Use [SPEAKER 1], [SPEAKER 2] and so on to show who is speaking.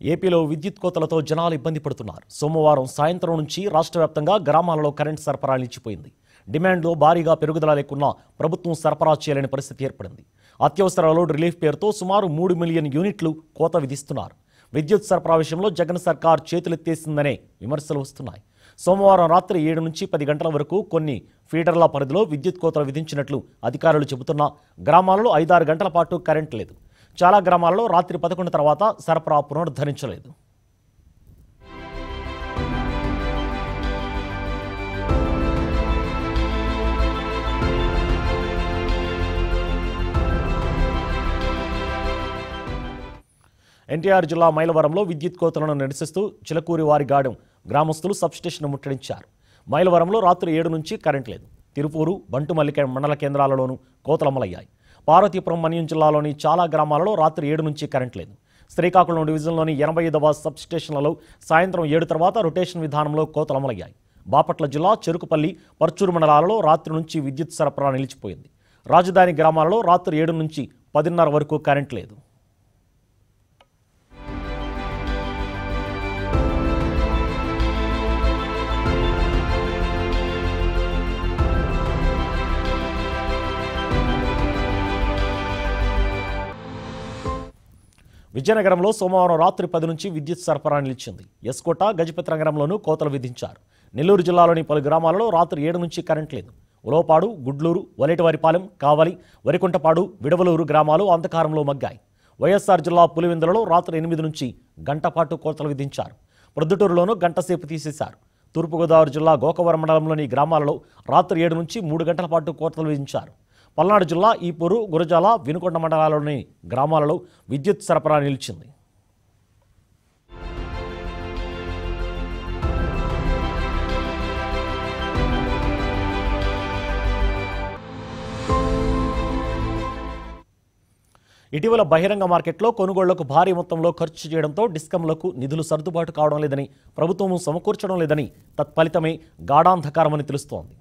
[SPEAKER 1] ఏపీలో విద్యుత్ కోతలతో జనాలు ఇబ్బంది పడుతున్నారు సోమవారం సాయంత్రం నుంచి రాష్ట్ర వ్యాప్తంగా గ్రామాలలో కరెంట్ సరఫరా నిలిచిపోయింది డిమాండ్లో భారీగా పెరుగుదల లేకున్నా ప్రభుత్వం సరఫరా చేయలేని పరిస్థితి ఏర్పడింది అత్యవసర లోడ్ రిలీఫ్ పేరుతో సుమారు మూడు మిలియన్ యూనిట్లు కోత విధిస్తున్నారు విద్యుత్ సరఫరా విషయంలో జగన్ సర్కార్ చేతులెత్తేసిందనే విమర్శలు వస్తున్నాయి సోమవారం రాత్రి ఏడు నుంచి పది గంటల వరకు కొన్ని ఫీడర్ల పరిధిలో విద్యుత్ కోతలు విధించినట్లు అధికారులు చెబుతున్నా గ్రామాలలో ఐదారు గంటల పాటు కరెంట్ లేదు చాలా గ్రామాలలో రాత్రి పదకొండు తర్వాత సరఫరా పునరుద్ధరించలేదు ఎన్టీఆర్ జిల్లా మైలవరంలో విద్యుత్ కోతలను నిరసిస్తూ చిలకూరి వారిగాడెం గ్రామస్తులు సబ్స్టేషన్ ముట్టడించారు మైలవరంలో రాత్రి ఏడు నుంచి కరెంట్ లేదు తిరుపూరు బంటుమల్లిక మండల కేంద్రాలలోనూ కోతలమలయ్యాయి పార్వతీపురం మన్యం జిల్లాలోని చాలా గ్రామాలలో రాత్రి ఏడు నుంచి కరెంట్ లేదు శ్రీకాకుళం డివిజన్లోని ఎనభై ఐదవ సబ్స్టేషన్లలో సాయంత్రం ఏడు తర్వాత రొటేషన్ విధానంలో కోతలమలయ్యాయి బాపట్ల జిల్లా చెరుకుపల్లి పర్చూరు మండలాలలో రాత్రి నుంచి విద్యుత్ సరఫరా నిలిచిపోయింది రాజధాని గ్రామాలలో రాత్రి ఏడు నుంచి పదిన్నర వరకు కరెంట్ లేదు విజయనగరంలో సోమవారం రాత్రి పది నుంచి విద్యుత్ సరఫరా నిలిచింది ఎస్కోట గజపతి నగరంలోనూ కోతలు విధించారు నెల్లూరు జిల్లాలోని పలు గ్రామాలలో రాత్రి ఏడు నుంచి కరెంట్ లేదు ఉలవపాడు గుడ్లూరు వలేటివారిపాలెం కావలి వరికుంటపాడు విడవలూరు గ్రామాలు అంధకారంలో మగ్గాయి వైఎస్ఆర్ జిల్లా పులివెందులలో రాత్రి ఎనిమిది నుంచి గంటపాటు కోతలు విధించారు ప్రొద్దుటూరులోనూ గంటసేపు తీసేశారు తూర్పుగోదావరి జిల్లా గోకవరం మండలంలోని గ్రామాలలో రాత్రి ఏడు నుంచి మూడు గంటల పాటు కోతలు విధించారు పల్నాడు జిల్లా ఈపూరు గురజాల వినుకొండ మండలాల్లోని గ్రామాలలో విద్యుత్ సరఫరా నిలిచింది ఇటీవల బహిరంగ మార్కెట్లో కొనుగోళ్లకు భారీ మొత్తంలో ఖర్చు చేయడంతో డిస్కంలకు నిధులు సర్దుబాటు కావడం లేదని ప్రభుత్వం సమకూర్చడం లేదని తత్ఫలితమే గాఢాంధకారమని తెలుస్తోంది